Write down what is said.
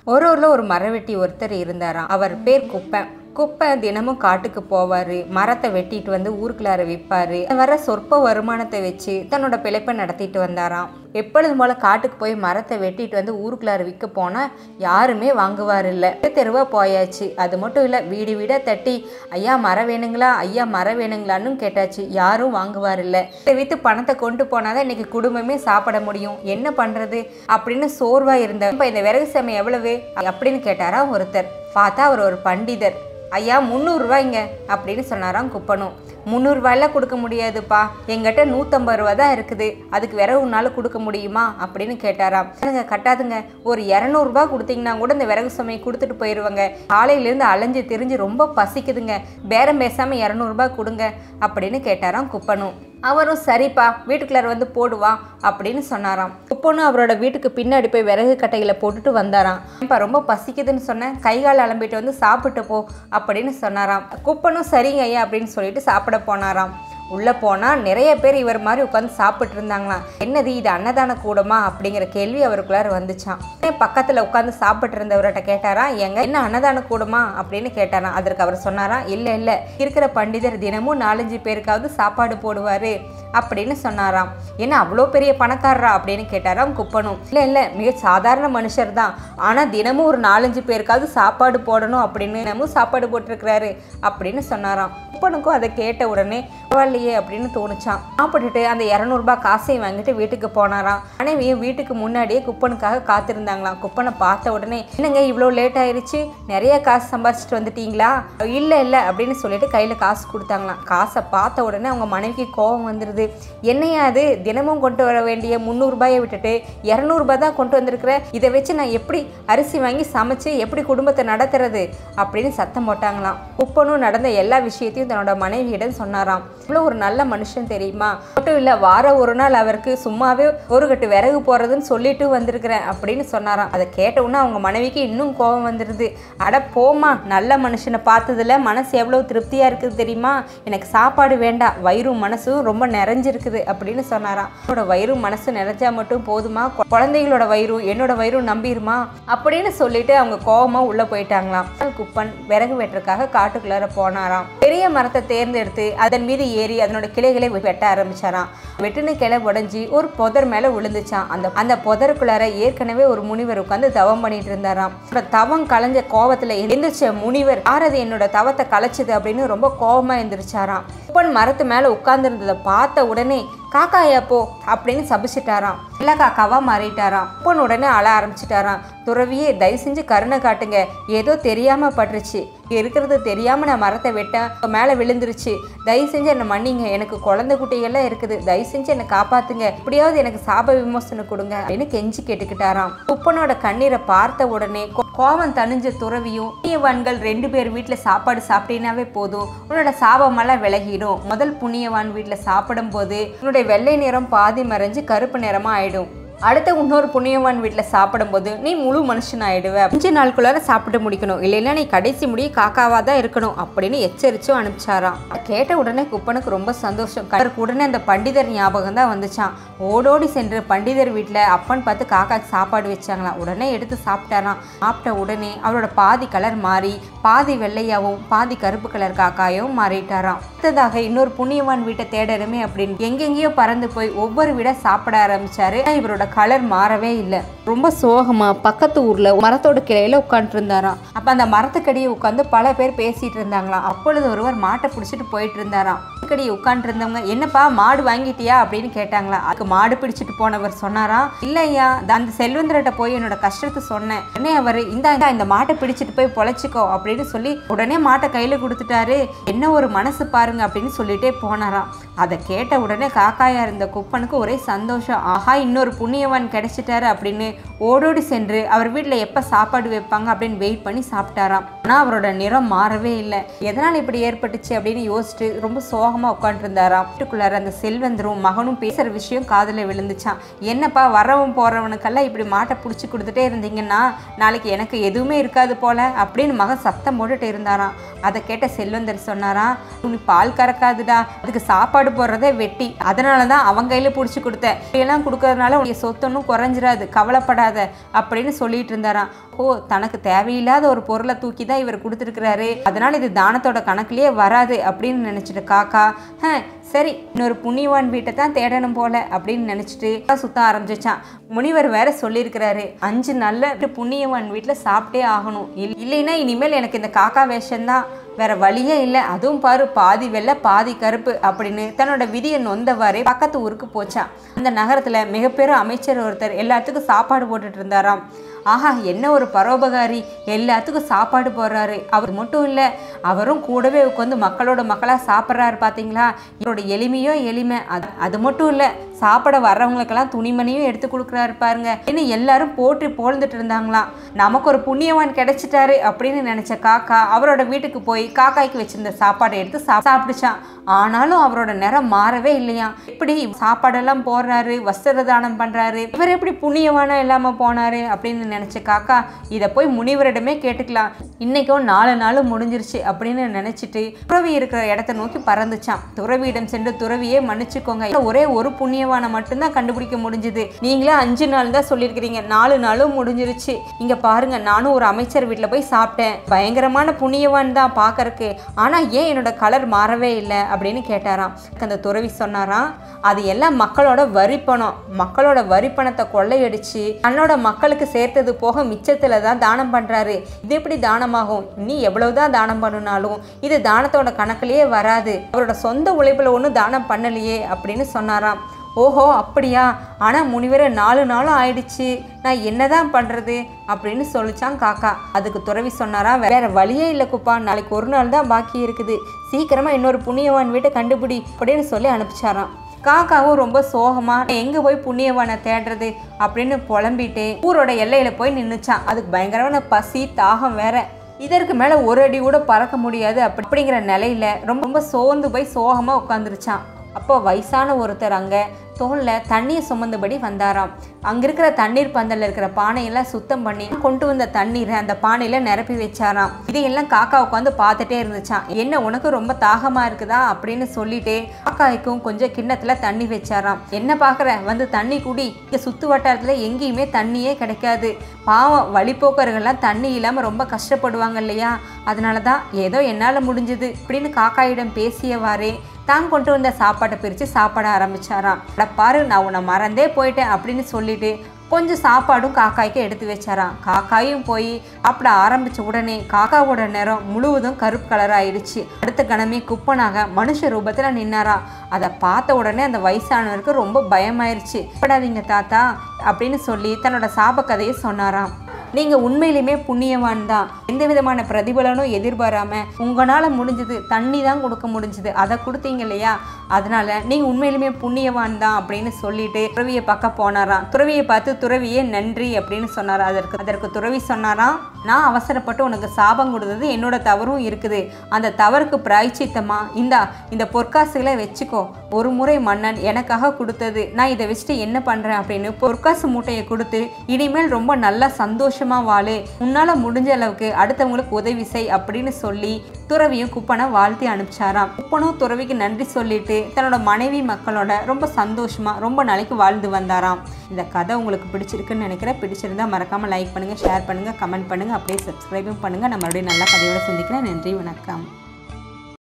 ஒரு ஊரில் ஒரு மரவெட்டி ஒருத்தர் இருந்தாராம் அவர் பேர் குப்பை குப்பை தினமும் காட்டுக்கு போவார் மரத்தை வெட்டிட்டு வந்து ஊருக்குள்ளார விற்பாரு வர சொற்ப வருமானத்தை வச்சு தன்னோட பிழைப்பை நடத்திட்டு வந்தாராம் எப்பொழுதும் போல காட்டுக்கு போய் மரத்தை வெட்டிட்டு வந்து ஊருக்குள்ளார விற்க போனால் யாருமே வாங்குவார் இல்லை தெருவாக போயாச்சு அது மட்டும் இல்லை வீடு வீடாக தட்டி ஐயா மரம் வேணுங்களா ஐயா மரம் வேணுங்களான்னு கேட்டாச்சு யாரும் வாங்குவார் இல்லை இதை விற்று பணத்தை கொண்டு போனாதான் இன்னைக்கு குடும்பமே சாப்பிட முடியும் என்ன பண்ணுறது அப்படின்னு சோர்வாக இருந்த இப்போ இந்த விறகு சமை எவ்வளவு அப்படின்னு கேட்டாரா ஒருத்தர் பார்த்தா அவர் ஒரு பண்டிதர் ஐயா முந்நூறுரூவாய்ங்க அப்படின்னு சொன்னாராம் குப்பனும் முந்நூறுரூவாயெல்லாம் கொடுக்க முடியாதுப்பா எங்கிட்ட நூற்றம்பது ரூபா தான் இருக்குது அதுக்கு வேற உன்னால கொடுக்க முடியுமா அப்படின்னு கேட்டாராம் எனக்கு கட்டாதுங்க ஒரு இரநூறுபா கொடுத்தீங்கன்னா கூட இந்த விறகு சுமையை கொடுத்துட்டு போயிடுவாங்க காலையிலேருந்து அலைஞ்சு திரிஞ்சு ரொம்ப பசிக்குதுங்க பேரம் பேசாமல் இரநூறுபா கொடுங்க அப்படின்னு கேட்டாராம் குப்பனும் அவரும் சரிப்பா வீட்டுக்குள்ளார வந்து போடுவான் அப்படின்னு சொன்னாராம் குப்பனும் அவரோட வீட்டுக்கு பின்னாடி போய் விறகு கட்டைகளை போட்டுட்டு வந்தாராம் இப்போ ரொம்ப பசிக்குதுன்னு சொன்னேன் கை கால் அலம்பிட்டு வந்து சாப்பிட்டு போ அப்படின்னு சொன்னாராம் குப்பனும் சரிங்க ஐயா அப்படின்னு சொல்லிட்டு சாப்பிட போனாராம் உள்ளே போனால் நிறைய பேர் இவர் மாதிரி உட்காந்து சாப்பிட்டு இருந்தாங்களாம் என்னது இது அன்னதான கூடமா அப்படிங்கிற கேள்வி அவருக்குள்ளார வந்துச்சான் உடனே பக்கத்தில் உட்காந்து சாப்பிட்டு இருந்தவர்கிட்ட கேட்டாராம் எங்க என்ன அன்னதான கூடமா அப்படின்னு கேட்டாராம் அதற்கு அவர் சொன்னாராம் இல்லை இல்லை இருக்கிற பண்டிதர் தினமும் நாலஞ்சு பேருக்காவது சாப்பாடு போடுவார் அப்படின்னு சொன்னாராம் என்ன அவ்வளோ பெரிய பணக்காரரா அப்படின்னு கேட்டாராம் குப்பனும் இல்லை இல்லை மிக சாதாரண மனுஷர் தான் ஆனால் தினமும் ஒரு நாலஞ்சு பேருக்காவது சாப்பாடு போடணும் அப்படின்னு தினமும் சாப்பாடு போட்டிருக்கிறாரு அப்படின்னு சொன்னாராம் குப்பனுக்கும் அதை கேட்ட உடனே பரவாயில்லையே அப்படின்னு தோணுச்சான் சாப்பிட்டுட்டு அந்த இரநூறுபா காசையும் வாங்கிட்டு வீட்டுக்கு போனாராம் மனைவியும் வீட்டுக்கு முன்னாடியே குப்பனுக்காக காத்திருந்தாங்களாம் குப்பனை பார்த்த உடனே என்னங்க இவ்வளோ லேட் ஆயிருச்சு நிறைய காசு சம்பாரிச்சிட்டு வந்துட்டீங்களா இல்லை இல்லை அப்படின்னு சொல்லிட்டு கையில் காசு கொடுத்தாங்களாம் காசை பார்த்த உடனே அவங்க மனைவிக்கு கோபம் வந்துடுது என்னையா அது தினமும் கொண்டு வர வேண்டிய முந்நூறுபாயை விட்டுட்டு இரநூறுபா தான் கொண்டு வந்திருக்கிற இதை வச்சு நான் எப்படி அரிசி வாங்கி சமைச்சு எப்படி குடும்பத்தை நடத்துறது அப்படின்னு சத்தம் போட்டாங்களாம் குப்பனும் நடந்த எல்லா விஷயத்தையும் தன்னோட மனைவியிடம் சொன்னாராம் இவ்வளோ ஒரு நல்ல மனுஷன் தெரியுமா மட்டும் இல்லை வார ஒரு நாள் அவருக்கு சும்மாவே ஒரு கட்டு விறகு போடுறதுன்னு சொல்லிட்டு வந்திருக்கிறேன் அப்படின்னு சொன்னாராம் அதை கேட்ட உடனே அவங்க மனைவிக்கு இன்னும் கோபம் வந்துடுது அட போமா நல்ல மனுஷனை பார்த்ததுல மனசு எவ்வளோ திருப்தியாக இருக்குது தெரியுமா எனக்கு சாப்பாடு வேண்டாம் வயிறும் மனசும் ரொம்ப நிறைஞ்சிருக்குது அப்படின்னு சொன்னாராம் என்னோட வயிறும் மனசு நிறைஞ்சா மட்டும் போதுமா கொ- குழந்தைகளோட வயிறும் என்னோட வயிறும் நம்பிருமா அப்படின்னு சொல்லிட்டு அவங்க கோபமா உள்ள போயிட்டாங்களாம் குப்பன் விறகு வெட்டுறதுக்காக காட்டுக்குள்ளார போனாராம் பெரிய மரத்தை தேர்ந்தெடுத்து அதன் மீது ஏறி அதனோட கிளைகளை வெட்ட ஆரம்பிச்சாராம் வெட்டின கிளை உடைஞ்சி ஒரு புதர் மேல விழுந்துச்சான் அந்த அந்த புதருக்குள்ளார ஏற்கனவே ஒரு முனிவர் உட்காந்து தவம் பண்ணிட்டு இருந்தாராம் அவரோட தவம் கலைஞ்ச கோவத்துல எந்திரிச்ச முனிவர் யாரது என்னோட தவத்தை கலைச்சது அப்படின்னு ரொம்ப கோவமா எந்திரிச்சாராம் குப்பன் மரத்து மேல உட்கார்ந்து பார்த்த உடனே காக்காயா போ அப்படின்னு சபிச்சிட்டாராம் இல்ல காக்காவா மாறிட்டாராம் குப்பன் உடனே அழ ஆரம்பிச்சிட்டாராம் துறவியே தயவு செஞ்சு கருணை காட்டுங்க ஏதோ தெரியாம பட்டுருச்சு இருக்கிறது தெரியாம நான் மரத்தை வெட்டேன் மேல விழுந்துருச்சு தயவு செஞ்சு என்னை மன்னிங்க எனக்கு குழந்தை குட்டிகள்லாம் இருக்குது தயவு செஞ்சு என்னை காப்பாத்துங்க எப்படியாவது எனக்கு சாப விமோசனம் கொடுங்க அப்படின்னு கெஞ்சி கேட்டுக்கிட்டாராம் குப்பனோட கண்ணீரை பார்த்த உடனே கோ- கோவம் தணிஞ்ச துறவியும் புண்ணியவான்கள் ரெண்டு பேர் வீட்டில் சாப்பாடு சாப்பிட்டீங்கன்னாவே போதும் உன்னோட சாபமெல்லாம் விலகிடும் முதல் புண்ணியவான் வீட்டில் சாப்பிடும்போது உன்னுடைய வெள்ளை நிறம் பாதி மறைஞ்சு கருப்பு நிறமா ஆயிடும் அடுத்த இன்னொரு புண்ணியவான் வீட்டில் சாப்பிடும்போது நீ முழு மனுஷன் ஆயிடுவ அஞ்சு நாளுக்குள்ளார சாப்பிட்டு முடிக்கணும் இல்லைன்னா நீ கடைசி முடிய காக்காவாக தான் இருக்கணும் அப்படின்னு எச்சரிச்சும் அனுப்பிச்சாராம் கேட்ட உடனே குப்பனுக்கு ரொம்ப சந்தோஷம் அவருக்கு உடனே அந்த பண்டிதர் ஞாபகம் தான் வந்துச்சான் ஓடோடி சென்று பண்டிதர் வீட்டில் அப்பன் பார்த்து காக்காக்கு சாப்பாடு வச்சாங்களாம் உடனே எடுத்து சாப்பிட்டாராம் சாப்பிட்ட உடனே அவரோட பாதி கலர் மாறி பாதி வெள்ளையாவும் பாதி கருப்பு கலர் காக்காயும் மாறிட்டாராம் அடுத்ததாக இன்னொரு புண்ணியவான் வீட்டை தேடணுமே அப்படின்னு எங்கெங்கேயோ பறந்து போய் ஒவ்வொரு வீட சாப்பிட ஆரம்பிச்சாரு ஆனா இவரோட கலர் மாறவே இல்லை ரொம்ப சோகமா பக்கத்து ஊர்ல மரத்தோட கிளையில உட்காந்துட்டு இருந்தாராம் அப்ப அந்த மரத்துக்கடியை உட்காந்து பல பேர் பேசிட்டு இருந்தாங்களாம் அப்பொழுது ஒருவர் மாட்டை பிடிச்சிட்டு போயிட்டு இருந்தாராம் மரத்துக்கடியை உட்காந்துட்டு இருந்தவங்க என்னப்பா மாடு வாங்கிட்டியா அப்படின்னு கேட்டாங்களா அதுக்கு மாடு பிடிச்சிட்டு போனவர் சொன்னாராம் இல்லையா அந்த செல்வந்தர்கிட்ட போய் என்னோட கஷ்டத்தை சொன்னேன் உடனே அவர் இந்த இந்த மாட்டை பிடிச்சிட்டு போய் பொழைச்சிக்கோ அப்படின்னு சொல்லி உடனே மாட்டை கையில கொடுத்துட்டாரு என்ன ஒரு மனசு பாருங்க அப்படின்னு சொல்லிட்டே போனாராம் அதை கேட்ட உடனே காக்காயா இருந்த குப்பனுக்கு ஒரே சந்தோஷம் ஆஹா இன்னொரு புண்ணியவான் கிடைச்சிட்டாரு அப்படின்னு ஓடோடி சென்று அவர் வீட்டில் எப்போ சாப்பாடு வைப்பாங்க அப்படின்னு வெயிட் பண்ணி சாப்பிட்டாராம் ஆனால் அவரோட நிறம் மாறவே இல்லை எதனால் இப்படி ஏற்பட்டுச்சு அப்படின்னு யோசிச்சுட்டு ரொம்ப சோகமாக உட்காந்துருந்தாராம் வீட்டுக்குள்ளார அந்த செல்வந்தரும் மகனும் பேசுகிற விஷயம் காதில் விழுந்துச்சான் என்னப்பா வரவன் போகிறவனுக்கெல்லாம் இப்படி மாட்டை பிடிச்சி கொடுத்துட்டே இருந்தீங்கன்னா நாளைக்கு எனக்கு எதுவுமே இருக்காது போல அப்படின்னு மகன் சத்தம் போட்டுட்டு இருந்தாராம் அதை கேட்ட செல்வந்தர் சொன்னாராம் நீ பால் கறக்காதுடா அதுக்கு சாப்பாடு போடுறதே வெட்டி அதனால தான் அவன் கையில் பிடிச்சி கொடுத்தேன் இப்படியெல்லாம் கொடுக்கறதுனால உடைய சொத்தொன்னும் குறைஞ்சிராது கவலைப்படாத அப்படின்னு சொல்லிட்டு இருந்தாராம் ஓ தனக்கு தேவையில்லாத ஒரு பொருளை தூக்கி தான் இவர் கொடுத்துருக்கிறாரு அதனால இது தானத்தோட கணக்குலயே வராது அப்படின்னு நினச்சிட்டு காக்கா "ஹ, சரி இன்னொரு புண்ணியவான் வீட்டை தான் தேடணும் போல அப்படின்னு நினச்சிட்டு சுத்த ஆரம்பிச்சிச்சான் முனிவர் வேற சொல்லியிருக்கிறாரு அஞ்சு நல்ல புண்ணியவான் வீட்டில் சாப்பிட்டே ஆகணும் இல்- இல்லைன்னா இனிமேல் எனக்கு இந்த காக்கா வேஷம்தான் வேற வழியே இல்லை அதுவும் பாரு பாதி வெள்ளை பாதி கருப்பு அப்படின்னு தன்னோட விதியை நொந்தவாறே பக்கத்து ஊருக்கு போச்சான் அந்த நகரத்துல மிகப்பெரும் அமைச்சர் ஒருத்தர் எல்லாத்துக்கும் சாப்பாடு போட்டுட்டு இருந்தாராம் ஆஹா என்ன ஒரு பரோபகாரி எல்லாத்துக்கும் சாப்பாடு போடுறாரு அவர் மட்டும் இல்லை அவரும் கூடவே உட்காந்து மக்களோட மக்களாக சாப்பிட்றாரு பார்த்தீங்களா இவரோட எளிமையோ எளிமை அது அது மட்டும் இல்லை சாப்பிட வர்றவங்களுக்கெல்லாம் துணிமணியும் எடுத்து கொடுக்குறாரு பாருங்க இன்னும் எல்லாரும் போற்றி புகழ்ந்துட்டு இருந்தாங்களாம் நமக்கு ஒரு புண்ணியவான் கிடைச்சிட்டாரு அப்படின்னு நினைச்ச காக்கா அவரோட வீட்டுக்கு போய் காக்காய்க்கு வச்சிருந்த சாப்பாடை எடுத்து சாப்~ சாப்பிடுச்சான் ஆனாலும் அவரோட நிறம் மாறவே இல்லையாம் இப்படி சாப்பாடெல்லாம் போடுறாரு வஸ்திர தானம் பண்றாரு இவர் எப்படி புண்ணியவானா இல்லாம போனாரு அப்படின்னு நினைச்ச காக்கா இதை போய் முனிவரிடமே கேட்டுக்கலாம் இன்னைக்கும் நாலு நாள் முடிஞ்சிருச்சு அப்படின்னு நினைச்சிட்டு துறவி இருக்கிற இடத்த நோக்கி பறந்துச்சான் துறவியிடம் சென்று துறவியே மன்னிச்சுக்கோங்க ஒரே ஒரு புண்ணியவானை மட்டும்தான் கண்டுபிடிக்க முடிஞ்சுது நீங்களே அஞ்சு நாள் தான் சொல்லியிருக்கிறீங்க நாலு நாளும் முடிஞ்சிருச்சு இங்க பாருங்க நானும் ஒரு அமைச்சர் வீட்டில் போய் சாப்பிட்டேன் பயங்கரமான புண்ணியவான் தான் பார்க்கறக்கு ஆனா ஏன் என்னோட கலர் மாறவே இல்லை அப்படின்னு கேட்டாராம் அந்த துறவி சொன்னாராம் அது எல்லாம் மக்களோட வரி பணம் மக்களோட வரி பணத்தை கொள்ளையடிச்சு தன்னோட மக்களுக்கு சேர்த்தது போக மிச்சத்துல தான் தானம் பண்றாரு இது எப்படி தானமாகும் நீ எவ்வளவுதான் தானம் பண்ணினாலும் இது தானத்தோட கணக்குலயே வராது அவரோட சொந்த உழைப்புல ஒன்றும் தானம் பண்ணலையே அப்படின்னு சொன்னாராம் ஓஹோ அப்படியா ஆனால் முனிவரை நாலு நாளும் ஆயிடுச்சு நான் என்னதான் பண்ணுறது அப்படின்னு சொல்லிச்சான் காக்கா அதுக்கு துறவி சொன்னாரா வேற வழியே இல்லை குப்பா நாளைக்கு ஒரு நாள் தான் பாக்கி இருக்குது சீக்கிரமா இன்னொரு புண்ணியவான் வீட்டை கண்டுபிடி அப்படின்னு சொல்லி அனுப்பிச்சாராம் காக்காவும் ரொம்ப சோகமா எங்க போய் புண்ணியவானை தேடுறது அப்படின்னு புலம்பிட்டு ஊரோட எல்லையில போய் நின்னுச்சான் அதுக்கு பயங்கரமான பசி தாகம் வேற இதற்கு மேல ஒரு அடி கூட பறக்க முடியாது அப்படி அப்படிங்கிற நிலையில ரொம்ப ரொம்ப சோர்ந்து போய் சோகமா உட்காந்துருச்சான் அப்போ வயசான ஒருத்தர் அங்கே தோளில் தண்ணியை சுமந்தபடி வந்தாராம் அங்கே இருக்கிற தண்ணீர் பந்தலில் இருக்கிற பானையெல்லாம் சுத்தம் பண்ணி கொண்டு வந்த தண்ணீரை அந்த பானையில் நிரப்பி வச்சாராம் இதையெல்லாம் காக்கா உட்காந்து பார்த்துட்டே இருந்துச்சான் என்ன உனக்கு ரொம்ப தாகமாக இருக்குதா அப்படின்னு சொல்லிட்டு காக்காய்க்கும் கொஞ்சம் கிண்ணத்தில் தண்ணி வச்சாராம் என்ன பார்க்குற வந்து தண்ணி குடி இங்கே சுற்று வட்டாரத்தில் எங்கேயுமே தண்ணியே கிடைக்காது பாவம் வழிப்போக்கர்கள்லாம் தண்ணி இல்லாமல் ரொம்ப கஷ்டப்படுவாங்க இல்லையா அதனால தான் ஏதோ என்னால் முடிஞ்சது அப்படின்னு காக்காயிடம் பேசியவாறே தான் கொண்டு வந்த சாப்பாட்டை பிரித்து சாப்பிட ஆரம்பிச்சாராம் அட பாரு நான் உன்னை மறந்தே போயிட்டேன் அப்படின்னு சொல்லிட்டு கொஞ்சம் சாப்பாடும் காக்காய்க்கு எடுத்து வச்சாராம் காக்காயும் போய் சாப்பிட ஆரம்பிச்ச உடனே காக்காவோட நிறம் முழுவதும் கருப்பு கலர் ஆயிடுச்சு அடுத்த கணமே குப்பனாக மனுஷ ரூபத்தில் நின்னாராம் அதை பார்த்த உடனே அந்த வயசானவருக்கு ரொம்ப பயமாயிருச்சு படாதீங்க தாத்தா அப்படின்னு சொல்லி தன்னோட சாப கதையை சொன்னாராம் நீங்கள் உண்மையிலுமே புண்ணியவான் தான் எந்த விதமான பிரதிபலனும் எதிர்பாராம உங்களால் முடிஞ்சது தண்ணி தான் கொடுக்க முடிஞ்சது அதை கொடுத்தீங்க இல்லையா அதனால நீங்கள் உண்மையிலுமே புண்ணியவான் தான் அப்படின்னு சொல்லிட்டு துறவியை பார்க்க போனாராம் துறவியை பார்த்து துறவியே நன்றி அப்படின்னு சொன்னார் அதற்கு அதற்கு துறவி சொன்னாராம் நான் அவசரப்பட்டு உனக்கு சாபம் கொடுத்தது என்னோட தவறும் இருக்குது அந்த தவறுக்கு பிராய்ச்சித்தமா இந்தா இந்த பொற்காசுகளை வச்சுக்கோ ஒரு முறை மன்னன் எனக்காக கொடுத்தது நான் இதை வச்சுட்டு என்ன பண்ணுறேன் அப்படின்னு பொற்காசு மூட்டையை கொடுத்து இனிமேல் ரொம்ப நல்லா சந்தோஷமா வாழு உன்னால முடிஞ்ச அளவுக்கு அடுத்தவங்களுக்கு உதவி செய் அப்படின்னு சொல்லி துறவியும் குப்பனை வாழ்த்தி அனுப்பிச்சாராம் குப்பனும் துறவிக்கு நன்றி சொல்லிட்டு தன்னோட மனைவி மக்களோட ரொம்ப சந்தோஷமா ரொம்ப நாளைக்கு வாழ்ந்து வந்தாராம் இந்த கதை உங்களுக்கு பிடிச்சிருக்குன்னு நினைக்கிறேன் பிடிச்சிருந்தா மறக்காம லைக் பண்ணுங்க ஷேர் பண்ணுங்க கமெண்ட் பண்ணுங்க அப்படியே சப்ஸ்கிரைபும் பண்ணுங்க நம்ம அப்படியே நல்ல கதையோட சந்திக்கிறேன் நன்றி வணக்கம்